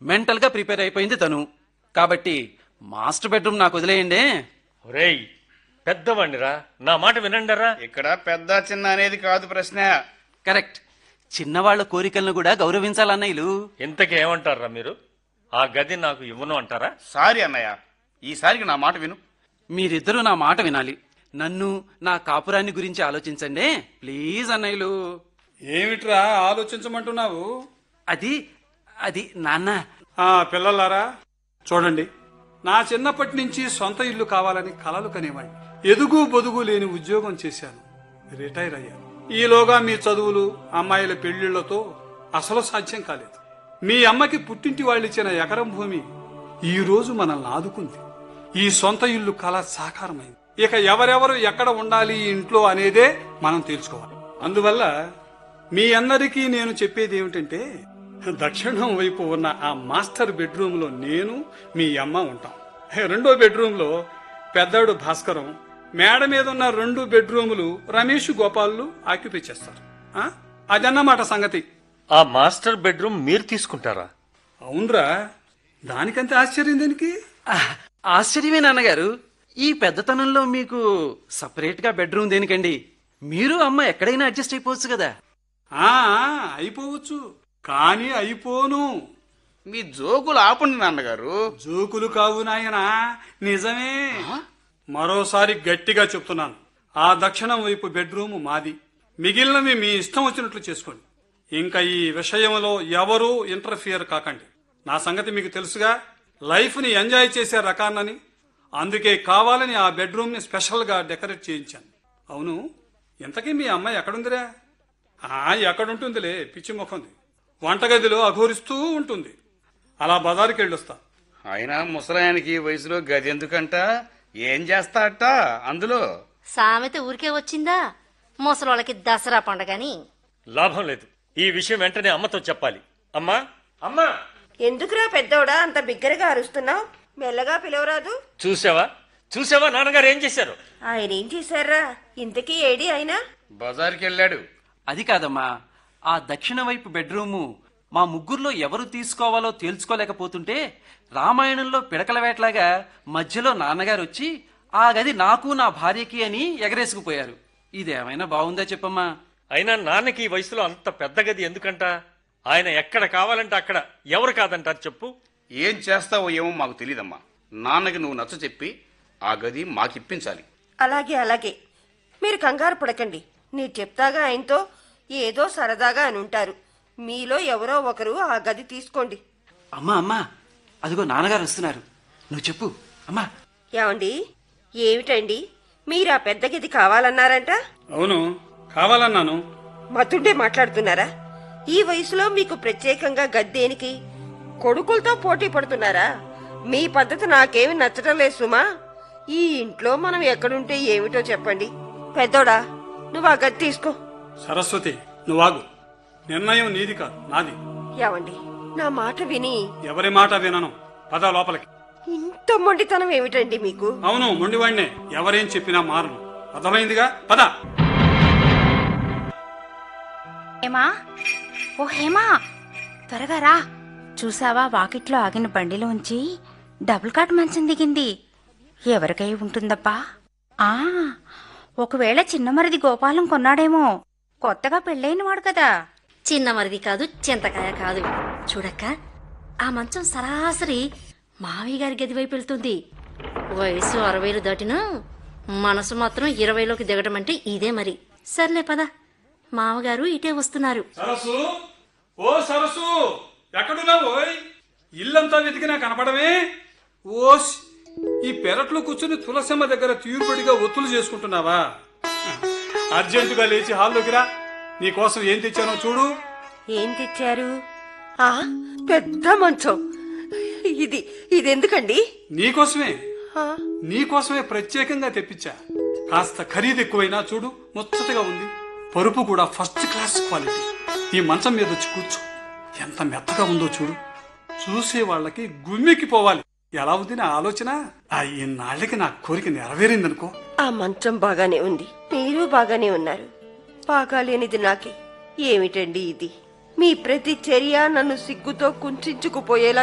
Mental గా prepare అయిపోయింది తను కాబట్టి మాస్టర్ బెడ్రూమ్ నాకు వదిలేయండి ఒరేయ్ పెద్దవాణ్ణిరా నా మాట వినండరా ఇక్కడ పెద్ద చిన్న అనేది కాదు ప్రశ్న కరెక్ట్ చిన్నవాళ్ల కోరికలను కూడా గౌరవించాలన్నయ్యలు ఇంతకీ ఏమంటారా మీరు ఆ గది నాకు ఇవ్వను అంటారా సారీ అన్నయ్య ఈసారికి నా మాట విను మీరిద్దరూ నా మాట వినాలి నన్ను నా కాపురాన్ని గురించి ఆలోచించండి ప్లీజ్ అన్నయ్యలు ఏమిట్రా ఆలోచించమంటున్నావు అది అది నాన్న ఆ పిల్లలారా చూడండి నా చిన్నప్పటి నుంచి సొంత ఇల్లు కావాలని కలలు కనేవాడిని ఎదుగు బొదుగు లేని ఉద్యోగం చేశాను రిటైర్ అయ్యాను ఈలోగా మీ చదువులు అమ్మాయిల పెళ్లిళ్లతో అసలు సాధ్యం కాలేదు మీ అమ్మకి పుట్టింటి వాళ్ళు ఇచ్చిన ఎకరం భూమి ఈ రోజు మనల్ని ఆదుకుంది ఈ సొంత ఇల్లు కళ సాకారమైంది ఇక ఎవరెవరు ఎక్కడ ఉండాలి ఈ ఇంట్లో అనేదే మనం తెలుసుకోవాలి అందువల్ల మీ అందరికీ నేను చెప్పేది ఏమిటంటే దక్షిణం వైపు ఉన్న ఆ మాస్టర్ బెడ్రూమ్ లో నేను మీ అమ్మ ఉంటాం రెండో బెడ్రూమ్ లో పెద్దాడు భాస్కరం మేడ మీద ఉన్న రెండు బెడ్రూములు రమేష్ గోపాలు ఆక్యుపై చేస్తారు ఆ? అదన్నమాట సంగతి ఆ మాస్టర్ బెడ్రూమ్ మీరు తీసుకుంటారా అవునరా దానికంత ఆశ్చర్యం దేనికి ఆహ్, ఆశ్చర్యమే నాన్నగారు ఈ పెద్దతనంలో మీకు సపరేట్ గా బెడ్రూమ్ దేనికండి మీరు అమ్మ ఎక్కడైనా అడ్జస్ట్ అయిపోవచ్చు కదా ఆ అయిపోవచ్చు కానీ అయిపోను మీ జోకులు ఆపండి నాన్నగారు జోకులు కావు నాయనా నిజమే మరోసారి గట్టిగా చెప్తున్నాను ఆ దక్షిణం వైపు బెడ్రూమ్ మాది మిగిలినవి మీ ఇష్టం వచ్చినట్లు చేసుకోండి ఇంకా ఈ విషయంలో ఎవరూ ఇంటర్ఫియర్ కాకండి నా సంగతి మీకు తెలుసుగా లైఫ్ ని ఎంజాయ్ చేసే రకాన్నని అందుకే కావాలని ఆ బెడ్రూమ్ ని స్పెషల్ గా డెకరేట్ చేయించాను అవును ఇంతకీ మీ అమ్మాయి ఎక్కడుందిరా ఆ ఎక్కడుంటుందిలే పిచ్చి ముఖంది వంటగదిలో అఘోరిస్తూ ఉంటుంది అలా బజారుకి వెళ్ళొస్తా అయినా ముసలాయనకి ఈ వయసులో గది ఎందుకంట ఏం చేస్తాడట అందులో సామెత ఊరికే వచ్చిందా ముసలోళ్ళకి దసరా పండగని లాభం లేదు ఈ విషయం వెంటనే అమ్మతో చెప్పాలి అమ్మా అమ్మా ఎందుకురా పెద్దోడా అంత బిగ్గరగా అరుస్తున్నావు మెల్లగా పిలవరాదు చూసావా చూసావా నాన్నగారు ఏం చేశారు ఆయన ఏం చేశారా ఇంతకీ ఏడి అయినా బజార్కి వెళ్ళాడు అది కాదమ్మా ఆ దక్షిణ వైపు బెడ్రూము మా ముగ్గురులో ఎవరు తీసుకోవాలో తేల్చుకోలేకపోతుంటే రామాయణంలో పిడకల వేటలాగా మధ్యలో నాన్నగారు వచ్చి ఆ గది నాకు నా భార్యకి అని ఎగరేసుకుపోయారు ఇదేమైనా బాగుందా చెప్పమ్మా అయినా నాన్నకి ఈ వయసులో అంత పెద్ద గది ఎందుకంట ఆయన ఎక్కడ కావాలంటే అక్కడ ఎవరు కాదంటారు చెప్పు ఏం చేస్తావో ఏమో మాకు తెలియదమ్మా నాన్నకి నువ్వు నచ్చ చెప్పి ఆ గది మాకిప్పించాలి అలాగే అలాగే మీరు కంగారు పడకండి నేను చెప్తాగా ఆయనతో ఏదో సరదాగా అని ఉంటారు మీలో ఎవరో ఒకరు ఆ గది తీసుకోండి అమ్మా అమ్మా అదిగో నాన్నగారు వస్తున్నారు నువ్వు చెప్పు అమ్మా ఏమండి ఏమిటండి మీరు ఆ పెద్ద గది కావాలన్నారంట అవును కావాలన్నాను మతుండే మాట్లాడుతున్నారా ఈ వయసులో మీకు ప్రత్యేకంగా గద్దేనికి కొడుకులతో పోటీ పడుతున్నారా మీ పద్ధతి నాకేమి నచ్చటం లేదు సుమా ఈ ఇంట్లో మనం ఎక్కడుంటే ఏమిటో చెప్పండి పెద్దోడా నువ్వు ఆ గది తీసుకో సరస్వతి నువ్వాగు నిర్ణయం నీది కాదు నాది ఏమండి నా మాట విని ఎవరి మాట వినను పద లోపలికి ఇంత మొండితనం ఏమిటండి మీకు అవును మొండివాణ్ణే ఎవరేం చెప్పినా మారను అర్థమైందిగా పద హేమా ఓ హేమా త్వరగా రా చూసావా వాకిట్లో ఆగిన బండిలో ఉంచి డబుల్ కాట్ మంచం దిగింది ఎవరికై ఉంటుందబ్బా ఆ ఒకవేళ చిన్నమరిది గోపాలం కొన్నాడేమో కొత్తగా పెళ్ళైనవాడు కదా చిన్న మరిది కాదు చింతకాయ కాదు చూడక్క ఆ మంచం సరాసరి మావయ్య గారి గది వైపు వెళ్తుంది వయసు అరవైలు దాటినా మనసు మాత్రం ఇరవైలోకి దిగడం అంటే ఇదే మరి సర్లే పద మామగారు ఇటే వస్తున్నారు సరస్సు ఓ సరస్సు ఎక్కడున్నావు ఓయ్? ఇల్లంతా వెతికినా కనపడమే ఓస్ ఈ పెరట్లో కూర్చుని తులసమ్మ దగ్గర తీరుబడిగా ఒత్తులు చేసుకుంటున్నావా అర్జెంటుగా లేచి హాల్లోకి రా నీకోసం ఏం తెచ్చానో చూడు ఏం తెచ్చారు ఆ పెద్ద మంచం ఇది ఇది ఎందుకండి నీకోసమే ఆ, నీకోసమే ప్రత్యేకంగా తెప్పించా కాస్త ఖరీదు ఎక్కువైనా చూడు ముచ్చటగా ఉంది పరుపు కూడా ఫస్ట్ క్లాస్ క్వాలిటీ ఈ మంచం మీద వచ్చి కూర్చో ఎంత మెత్తగా ఉందో చూడు చూసే వాళ్ళకి గుమ్మికి పోవాలి ఎలా ఉంది నా ఆలోచన ఆ ఇన్నాళ్ళకి నా కోరిక నెరవేరిందనుకో ఆ మంచం బాగానే ఉంది మీరు బాగానే ఉన్నారు బాగాలేనిది నాకే ఏమిటండి ఇది మీ ప్రతి చర్య నన్ను సిగ్గుతో కుంచుకుపోయేలా